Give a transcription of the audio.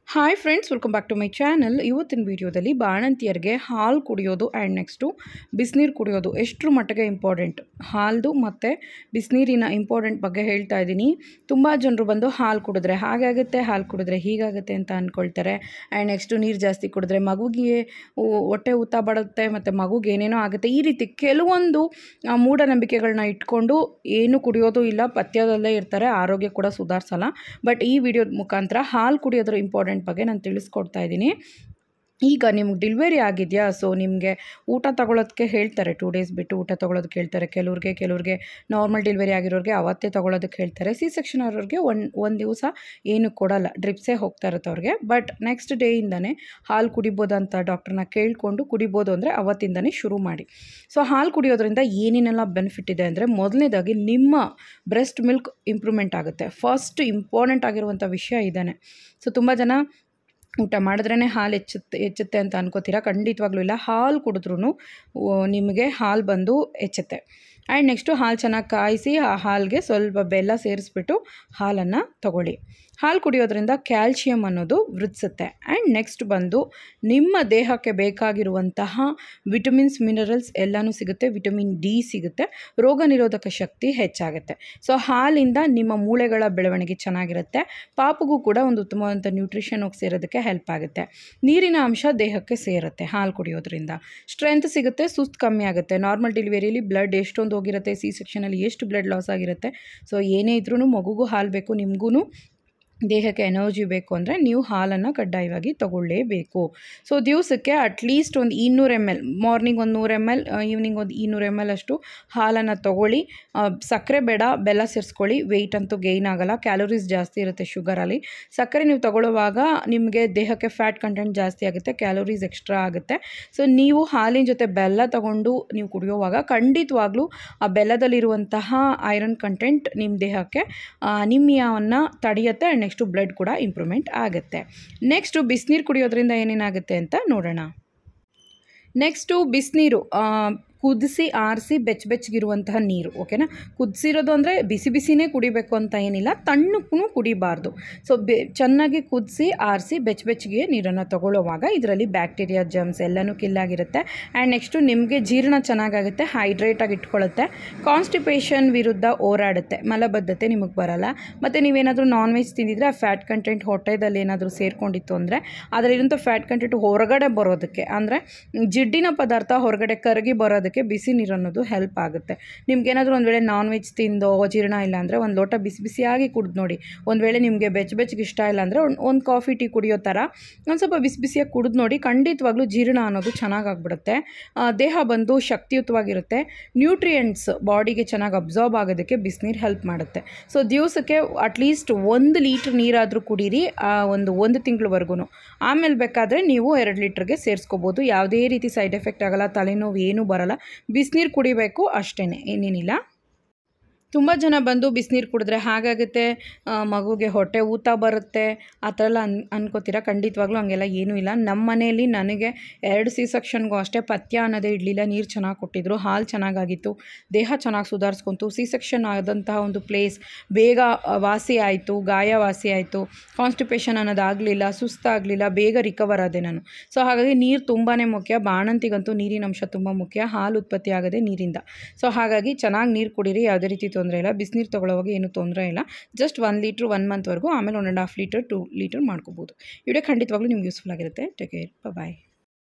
hi friends welcome back to my channel ಇವತ್ತಿನ ವಿಡಿಯೋದಲ್ಲಿ ಬಾಣಂತಿಯರಿಗೆ ಹಾಲು ಕುಡಿಯೋದು ಆ್ಯಂಡ್ ನೆಕ್ಸ್ಟು ಬಿಸಿನೀರು ಕುಡಿಯೋದು ಎಷ್ಟರ ಮಟ್ಟಿಗೆ ಇಂಪಾರ್ಟೆಂಟ್ ಹಾಲ್ದು ಮತ್ತು ಬಿಸಿನೀರಿನ ಇಂಪಾರ್ಟೆಂಟ್ ಬಗ್ಗೆ ಹೇಳ್ತಾ ಇದ್ದೀನಿ ತುಂಬ ಜನರು ಬಂದು ಹಾಲು ಕುಡಿದ್ರೆ ಹಾಗಾಗುತ್ತೆ ಹಾಲು ಕುಡಿದ್ರೆ ಹೀಗಾಗುತ್ತೆ ಅಂತ ಅಂದ್ಕೊಳ್ತಾರೆ ಆ್ಯಂಡ್ ನೆಕ್ಸ್ಟು ನೀರು ಜಾಸ್ತಿ ಕುಡಿದ್ರೆ ಮಗುಗೆ ಉ- ಹೊಟ್ಟೆ ಊತ ಬಡುತ್ತೆ ಮತ್ತು ಮಗುಗೆ ಏನೇನೋ ಆಗುತ್ತೆ ಈ ರೀತಿ ಕೆಲವೊಂದು ಆ, ಮೂಢನಂಬಿಕೆಗಳನ್ನ ಇಟ್ಕೊಂಡು ಏನು ಕುಡಿಯೋದು ಇಲ್ಲ ಪಥ್ಯದಲ್ಲೇ ಇರ್ತಾರೆ ಆರೋಗ್ಯ ಕೂಡ ಸುಧಾರಿಸಲ್ಲ ಬಟ್ ಈ ವಿಡಿಯೋದ ಮುಖಾಂತರ ಹಾಲು ಕುಡಿಯೋದ್ರ ಇಂಪಾರ್ಟೆಂಟ್ ಬಗ್ಗೆ ನಾನು ತಿಳಿಸ್ಕೊಡ್ತಾ ಇದ್ದೀನಿ ಈಗ ನಿಮ್ಗೆ ಡಿಲಿವರಿ ಆಗಿದೆಯಾ ಸೊ ನಿಮಗೆ ಊಟ ತಗೊಳ್ಳೋದಕ್ಕೆ ಹೇಳ್ತಾರೆ ಟೂ ಡೇಸ್ ಬಿಟ್ಟು ಊಟ ತೊಗೊಳೋದಕ್ಕೆ ಹೇಳ್ತಾರೆ ಕೆಲವ್ರಿಗೆ ಕೆಲವ್ರಿಗೆ ನಾರ್ಮಲ್ ಡೆಲಿವರಿ ಆಗಿರೋರಿಗೆ ಅವತ್ತೇ ತೊಗೊಳೋದಕ್ಕೆ ಹೇಳ್ತಾರೆ ಸಿ ಸೆಕ್ಷನ್ ಅವ್ರಿಗೆ ಒಂದು ಒಂದು ದಿವಸ ಏನು ಕೊಡಲ್ಲ ಡ್ರಿಪ್ಸೇ ಹೋಗ್ತಾ ಇರುತ್ತೆ ಅವ್ರಿಗೆ ಬಟ್ ನೆಕ್ಸ್ಟ್ ಡೇಯಿಂದನೇ ಹಾಲು ಕುಡಿಬೋದಂತ ಡಾಕ್ಟ್ರನ್ನ ಕೇಳಿಕೊಂಡು ಕುಡಿಬೋದು ಅಂದರೆ ಅವತ್ತಿಂದನೇ ಶುರು ಮಾಡಿ ಸೊ ಹಾಲು ಕುಡಿಯೋದ್ರಿಂದ ಏನೇನೆಲ್ಲ ಬೆನಿಫಿಟ್ ಇದೆ ಅಂದರೆ ಮೊದಲನೇದಾಗಿ ನಿಮ್ಮ ಬ್ರೆಸ್ಟ್ ಮಿಲ್ಕ್ ಇಂಪ್ರೂವ್ಮೆಂಟ್ ಆಗುತ್ತೆ ಫಸ್ಟ್ ಇಂಪಾರ್ಟೆಂಟ್ ಆಗಿರುವಂಥ ವಿಷಯ ಇದ್ದಾನೆ ಸೊ ತುಂಬ ಜನ ಊಟ ಮಾಡಿದ್ರೇ ಹಾಲು ಹೆಚ್ಚುತ್ತೆ ಹೆಚ್ಚುತ್ತೆ ಅಂತ ಅನ್ಕೋತೀರಾ ಖಂಡಿತವಾಗ್ಲೂ ಇಲ್ಲ ಹಾಲು ಕುಡಿದ್ರೂ ನಿಮಗೆ ಹಾಲು ಬಂದು ಹೆಚ್ಚುತ್ತೆ ಆ್ಯಂಡ್ ನೆಕ್ಸ್ಟು ಹಾಲು ಚೆನ್ನಾಗಿ ಕಾಯಿಸಿ ಆ ಹಾಲಿಗೆ ಸ್ವಲ್ಪ ಬೆಲ್ಲ ಸೇರಿಸ್ಬಿಟ್ಟು ಹಾಲನ್ನು ತಗೊಳ್ಳಿ ಹಾಲು ಕುಡಿಯೋದ್ರಿಂದ ಕ್ಯಾಲ್ಶಿಯಂ ಅನ್ನೋದು ವೃದ್ಧಿಸುತ್ತೆ ಆ್ಯಂಡ್ ನೆಕ್ಸ್ಟ್ ಬಂದು ನಿಮ್ಮ ದೇಹಕ್ಕೆ ಬೇಕಾಗಿರುವಂತಹ ವಿಟಮಿನ್ಸ್ ಮಿನರಲ್ಸ್ ಎಲ್ಲನೂ ಸಿಗುತ್ತೆ ವಿಟಮಿನ್ ಡಿ ಸಿಗುತ್ತೆ ರೋಗ ನಿರೋಧಕ ಶಕ್ತಿ ಹೆಚ್ಚಾಗುತ್ತೆ ಸೊ ಹಾಲಿಂದ ನಿಮ್ಮ ಮೂಳೆಗಳ ಬೆಳವಣಿಗೆ ಚೆನ್ನಾಗಿರುತ್ತೆ ಪಾಪಗೂ ಕೂಡ ಒಂದು ಉತ್ತಮವಾದಂಥ ನ್ಯೂಟ್ರಿಷನ್ ಹೋಗಿ ಸೇರೋದಕ್ಕೆ ಹೆಲ್ಪ್ ಆಗುತ್ತೆ ನೀರಿನ ಅಂಶ ದೇಹಕ್ಕೆ ಸೇರುತ್ತೆ ಹಾಲು ಕುಡಿಯೋದ್ರಿಂದ ಸ್ಟ್ರೆಂತ್ ಸಿಗುತ್ತೆ ಸುಸ್ತು ಕಮ್ಮಿ ಆಗುತ್ತೆ ನಾರ್ಮಲ್ ಡೆಲಿವರಿಯಲ್ಲಿ ಬ್ಲಡ್ ಎಷ್ಟೊಂದು ಹೋಗಿರುತ್ತೆ ಸಿ ಸೆಕ್ಷನಲ್ಲಿ ಎಷ್ಟು ಬ್ಲಡ್ ಲಾಸ್ ಆಗಿರುತ್ತೆ ಸೊ ಏನೇ ಇದ್ರೂ ಮಗುಗೂ ಹಾಲು ಬೇಕು ನಿಮಗೂ ದೇಹಕ್ಕೆ ಎನರ್ಜಿ ಬೇಕು ಅಂದರೆ ನೀವು ಹಾಲನ್ನು ಕಡ್ಡಾಯವಾಗಿ ತಗೊಳ್ಳೇಬೇಕು ಸೊ ದಿವಸಕ್ಕೆ ಅಟ್ಲೀಸ್ಟ್ ಒಂದು ಇನ್ನೂರು ಎಮ್ ಎಲ್ ಮಾರ್ನಿಂಗ್ ಒಂದು ನೂರು ಎಮ್ ಎಲ್ ಈವ್ನಿಂಗ್ ಒಂದು ಇನ್ನೂರು ಎಮ್ ಎಲ್ ಅಷ್ಟು ಹಾಲನ್ನು ತಗೊಳ್ಳಿ ಆ, ಸಕ್ಕರೆ ಬೇಡ ಬೆಲ್ಲ ಸೇರಿಸ್ಕೊಳ್ಳಿ ವೆಯ್ಟ್ ಅಂತೂ ಗೈನ್ ಆಗಲ್ಲ ಕ್ಯಾಲೋರೀಸ್ ಜಾಸ್ತಿ ಇರುತ್ತೆ ಶುಗರಲ್ಲಿ ಸಕ್ಕರೆ ನೀವು ತಗೊಳ್ಳುವಾಗ ನಿಮಗೆ ದೇಹಕ್ಕೆ ಫ್ಯಾಟ್ ಕಂಟೆಂಟ್ ಜಾಸ್ತಿ ಆಗುತ್ತೆ ಕ್ಯಾಲೋರೀಸ್ ಎಕ್ಸ್ಟ್ರಾ ಆಗುತ್ತೆ ಸೊ ನೀವು ಹಾಲಿನ ಜೊತೆ ಬೆಲ್ಲ ತಗೊಂಡು ನೀವು ಕುಡಿಯೋವಾಗ ಖಂಡಿತವಾಗ್ಲೂ ಆ ಬೆಲ್ಲದಲ್ಲಿರುವಂತಹ ಐರನ್ ಕಂಟೆಂಟ್ ನಿಮ್ಮ ದೇಹಕ್ಕೆ ಅನಿಮಿಯಾವನ್ನು ತಡೆಯುತ್ತೆ ಆ್ಯಂಡ್ ನೆಕ್ಸ್ಟು ಬ್ಲಡ್ ಕೂಡ ಇಂಪ್ರೂವ್ಮೆಂಟ್ ಆಗುತ್ತೆ ನೆಕ್ಸ್ಟು ಬಿಸಿನೀರು ಕುಡಿಯೋದ್ರಿಂದ ಏನೇನಾಗುತ್ತೆ ಅಂತ ನೋಡೋಣ ನೆಕ್ಸ್ಟು ಬಿಸಿನೀರು ಕುದಿಸಿ ಆರಿಸಿ ಬೆಚ್ಚ ಬೆಚ್ಚಗಿರುವಂತಹ ನೀರು ಓಕೆನಾ ಕುದಿಸಿರೋದು ಅಂದರೆ ಬಿಸಿ ಬಿಸಿನೇ ಕುಡಿಬೇಕು ಅಂತ ಏನಿಲ್ಲ ತಣ್ಣಕ್ಕೂ ಕುಡಿಬಾರ್ದು ಸೊ ಬೆ ಚೆನ್ನಾಗಿ ಕುದಿಸಿ ಆರಿಸಿ ಬೆಚ್ಚ ಬೆಚ್ಚಗೆ ನೀರನ್ನು ತಗೊಳ್ಳುವಾಗ ಇದರಲ್ಲಿ ಬ್ಯಾಕ್ಟೀರಿಯಾ ಜಮ್ಸ್ ಎಲ್ಲನೂ ಕಿಲ್ಲಾಗಿರುತ್ತೆ ಆ್ಯಂಡ್ ನೆಕ್ಸ್ಟು ನಿಮಗೆ ಜೀರ್ಣ ಚೆನ್ನಾಗಾಗುತ್ತೆ ಹೈಡ್ರೇಟಾಗಿ ಇಟ್ಕೊಳ್ಳುತ್ತೆ ಕಾನ್ಸ್ಟಿಪೇಷನ್ ವಿರುದ್ಧ ಹೋರಾಡುತ್ತೆ ಮಲಬದ್ಧತೆ ನಿಮಗೆ ಬರಲ್ಲ ಮತ್ತು ನೀವೇನಾದರೂ ನಾನ್ ವೆಜ್ ತಿಂದಿದ್ರೆ ಆ ಫ್ಯಾಟ್ ಕಂಟೆಂಟ್ ಹೊಟ್ಟೆದಲ್ಲಿ ಏನಾದರೂ ಸೇರ್ಕೊಂಡಿತ್ತು ಅಂದರೆ ಅದರಲ್ಲಿರುವಂಥ ಫ್ಯಾಟ್ ಕಂಟೆಂಟ್ ಹೊರಗಡೆ ಬರೋದಕ್ಕೆ ಅಂದರೆ ಜಿಡ್ಡಿನ ಪದಾರ್ಥ ಹೊರಗಡೆ ಕರಗಿ ಬರೋದಕ್ಕೆ ಬಿಸಿ ನೀರು ಅನ್ನೋದು ಹೆಲ್ಪ್ ಆಗುತ್ತೆ ನಿಮ್ಗೇನಾದರೂ ಒಂದು ವೇಳೆ ನಾನ್ ವೆಜ್ ತಿಂದೋ ಜೀರ್ಣ ಇಲ್ಲ ಅಂದರೆ ಒಂದು ಲೋಟ ಬಿಸಿ ಬಿಸಿಯಾಗಿ ಕುಡ್ದು ನೋಡಿ ಒಂದು ವೇಳೆ ನಿಮಗೆ ಬೆಚ್ಚ ಬೆಚ್ಚಗೆ ಇಷ್ಟ ಇಲ್ಲ ಅಂದರೆ ಒಂದು ಒಂದು ಕಾಫಿ ಟೀ ಕುಡಿಯೋ ಥರ ಒಂದು ಸ್ವಲ್ಪ ಬಿಸಿ ಬಿಸಿಯಾಗಿ ಕುಡಿದು ನೋಡಿ ಖಂಡಿತವಾಗ್ಲೂ ಜೀರ್ಣ ಅನ್ನೋದು ಚೆನ್ನಾಗಾಗ್ಬಿಡುತ್ತೆ ಆ, ದೇಹ ಬಂದು ಶಕ್ತಿಯುತವಾಗಿರುತ್ತೆ ನ್ಯೂಟ್ರಿಯೆಂಟ್ಸ್ ಬಾಡಿಗೆ ಚೆನ್ನಾಗಿ ಅಬ್ಸಾರ್ಬ್ ಆಗೋದಕ್ಕೆ ಬಿಸಿನೀರು ಹೆಲ್ಪ್ ಮಾಡುತ್ತೆ ಸೊ ದಿವಸಕ್ಕೆ ಅಟ್ಲೀಸ್ಟ್ ಒಂದು ಲೀಟ್ರ್ ನೀರಾದರೂ ಕುಡೀರಿ ಆ, ಒಂದು ಒಂದು ತಿಂಗಳವರೆಗೂ ಆಮೇಲೆ ಬೇಕಾದರೆ ನೀವು ಎರಡು ಲೀಟ್ರಿಗೆ ಸೇರಿಸ್ಕೋಬೋದು ಯಾವುದೇ ರೀತಿ ಸೈಡ್ ಎಫೆಕ್ಟ್ ಆಗಲ್ಲ ತಲೆನೋವು ಏನೂ ಬರಲ್ಲ ಬಿಸಿನೀರು ಕುಡಿಬೇಕು ಅಷ್ಟೇ ಏನೇನಿಲ್ಲ ತುಂಬ ಜನ ಬಂದು ಬಿಸಿನೀರು ಕುಡಿದ್ರೆ ಹಾಗಾಗುತ್ತೆ ಆ, ಮಗುಗೆ ಹೊಟ್ಟೆ ಊತ ಬರುತ್ತೆ ಆ ಥರ ಎಲ್ಲ ಅನ್ ಅನ್ಕೋತೀರ ಖಂಡಿತವಾಗ್ಲೂ ಹಂಗೆಲ್ಲ ಏನೂ ಇಲ್ಲ ನಮ್ಮ ಮನೆಯಲ್ಲಿ ನನಗೆ ಎರಡು ಸಿ ಸೆಕ್ಷನ್ಗೂ ಅಷ್ಟೇ ಪಥ್ಯ ಅನ್ನೋದೇ ಇಡಲಿಲ್ಲ ನೀರು ಚೆನ್ನಾಗಿ ಕೊಟ್ಟಿದ್ರು ಹಾಲು ಚೆನ್ನಾಗಾಗಿತ್ತು ದೇಹ ಚೆನ್ನಾಗಿ ಸುಧಾರಿಸ್ಕೊಂತು ಸಿ ಸೆಕ್ಷನ್ ಆದಂತಹ ಒಂದು ಪ್ಲೇಸ್ ಬೇಗ ಆ, ವಾಸಿ ಆಯಿತು ಗಾಯ ವಾಸಿ ಆಯಿತು ಕಾನ್ಸ್ಟಿಪೇಷನ್ ಅನ್ನೋದಾಗಲಿಲ್ಲ ಸುಸ್ತಾಗಲಿಲ್ಲ ಬೇಗ ರಿಕವರ್ ಆದೆ ನಾನು ಸೊ ಹಾಗಾಗಿ ನೀರು ತುಂಬಾ ಮುಖ್ಯ ಬಾಣಂತಿಗಂತೂ ನೀರಿನ ಅಂಶ ತುಂಬ ಮುಖ್ಯ ಹಾಲು ಉತ್ಪತ್ತಿ ಆಗೋದೇ ನೀರಿಂದ ಸೊ ಹಾಗಾಗಿ ಚೆನ್ನಾಗಿ ನೀರು ಕುಡೀರಿ ಯಾವುದೇ ರೀತಿ ತೊಂದರೆ ಇಲ್ಲ ಬಿಸಿನೀರು ತೊಗೊಳ್ಳೋವಾಗ ಏನೂ ತೊಂದರೆ ಇಲ್ಲ ಜಸ್ಟ್ ಒನ್ ಲೀಟ್ರ್ ಒನ್ ಮಂತ್ವರೆಗೂ ಆಮೇಲೆ one and half litre two litre ಮಾಡ್ಕೋಬೋದು ವಿಡಿಯೋ ಖಂಡಿತವಾಗ್ಲೂ ನಿಮ್ಗೆ ಯೂಸ್ಫುಲ್ ಆಗಿರುತ್ತೆ ಟೇಕ್ ಕೇರ್ ಬಾಯ್